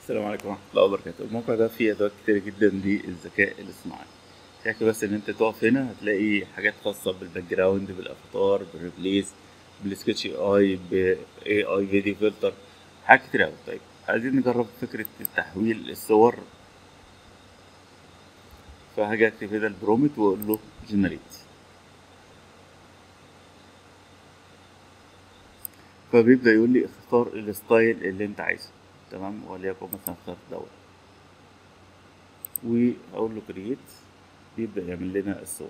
السلام عليكم ورحمة الله وبركاته الموقع ده فيه أدوات كتير جدا للذكاء الاصطناعي يكفي بس إن أنت تقف هنا هتلاقي حاجات خاصة بالباك جراوند بالأفاتار بالريبليس بالسكتش اي اي ب اي اي فيديو فلتر حاجات كتير أوي طيب عايزين نجرب فكرة تحويل الصور فهاجي أكتب هنا البرومت وأقول له جنريت فبيبدأ يقول لي اختار الستايل اللي انت عايزه تمام وليكن مثلا اختار دوت واقول له كرييت يبدأ يعمل لنا الصور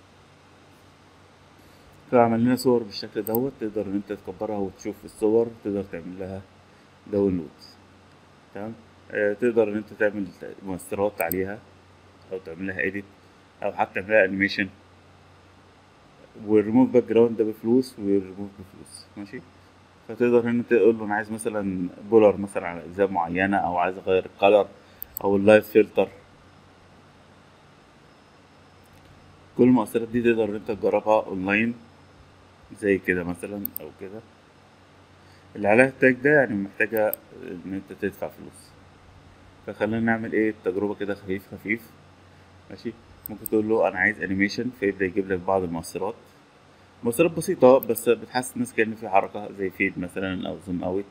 فعمل لنا صور بالشكل دوت تقدر ان انت تكبرها وتشوف الصور تقدر تعمل لها داونلود تمام آه تقدر ان انت تعمل مؤثرات عليها او تعمل لها اديت او حتى تعمل لها انيميشن والريموف باك جراوند ده بفلوس والريموف بفلوس ماشي فتقدر هنا تقول له انا عايز مثلا بولر مثلا على اجزاء معينه او عايز اغير الكالر او اللايف فلتر كل المؤثرات دي تقدر ان انت تجربها اونلاين زي كده مثلا او كده اللي عليها التاج ده يعني محتاجة ان انت تدفع فلوس فخلينا نعمل ايه تجربة كده خفيف خفيف ماشي ممكن تقول له انا عايز انيميشن فيبدأ يجيب لك بعض المؤثرات مؤثرات بسيطة بس بتحسس الناس كأن في حركة زي فيد مثلا أو زوم أوت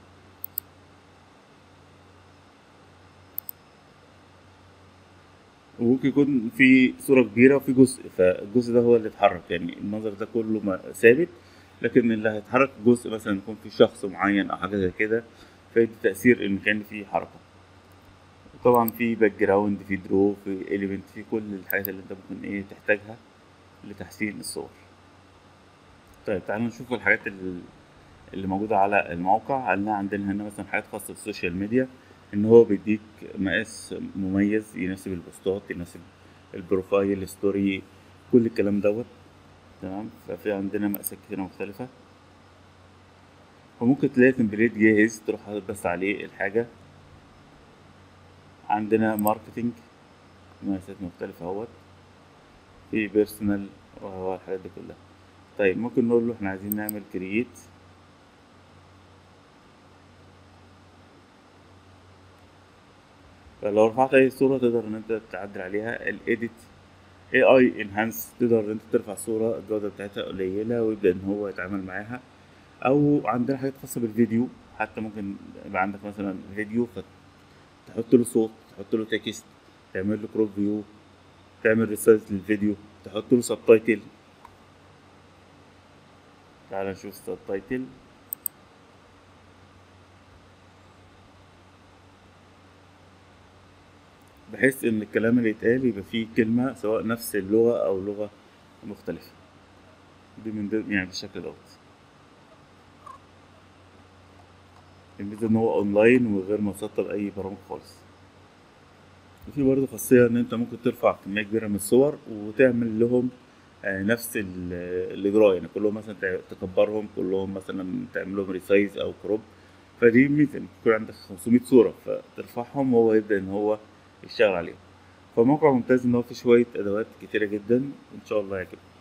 وممكن يكون في صورة كبيرة وفي جزء فالجزء ده هو اللي اتحرك يعني المنظر ده كله ما- ثابت لكن اللي هيتحرك جزء مثلا يكون في شخص معين أو حاجة زي كده فيدي تأثير إن كان في حركة طبعا في باك جراوند في درو في إليمنت في كل الحاجات اللي انت ممكن ايه تحتاجها لتحسين الصور طيب تعالوا نشوف الحاجات ال- اللي موجودة على الموقع عندنا عندنا هنا مثلا حاجات خاصة بالسوشيال ميديا ان هو بيديك مقاس مميز يناسب البوستات يناسب البروفايل ستوري كل الكلام دوت تمام ففي عندنا مقاسات كتيرة مختلفة وممكن تلاقي تمبليت جاهز تروح حاطط بس عليه الحاجة عندنا ماركتينج مقاسات مختلفة اهوت في بيرسونال وهو الحاجات دي كلها طيب ممكن نقول له احنا عايزين نعمل كرييت فلو رفعت اي صورة تقدر ان انت تعدل عليها الايديت اي اي انهانس تقدر ان انت ترفع صورة الجودة بتاعتها قليلة ويبدأ ان هو يتعامل معاها او عندنا حاجات خاصة بالفيديو حتى ممكن يبقى عندك مثلا فيديو فتحط له صوت تحط له تكست تعمل له كروب فيو تعمل ريسايز للفيديو تحط له سبتايتل تعال نشوف السبتايتل بحيث ان الكلام اللي يتقال يبقى فيه كلمة سواء نفس اللغة او لغة مختلفة دي من ضمن يعني بالشكل دوت الميزة ان هو اونلاين وغير مسطب اي برامج خالص وفي برضه خاصية ان انت ممكن ترفع كمية كبيرة من الصور وتعمل لهم آه، نفس ال- الاجراء يعني كلهم مثلا تع- تكبرهم كلهم مثلا تعمل لهم ريسايز او كروب فدي ميزة إنك يكون عندك 500 صورة فترفعهم وهو يبدأ ان هو يشتغل عليهم فموقع ممتاز ان هو فيه شوية ادوات كتيرة جدا ان شاء الله يعجبك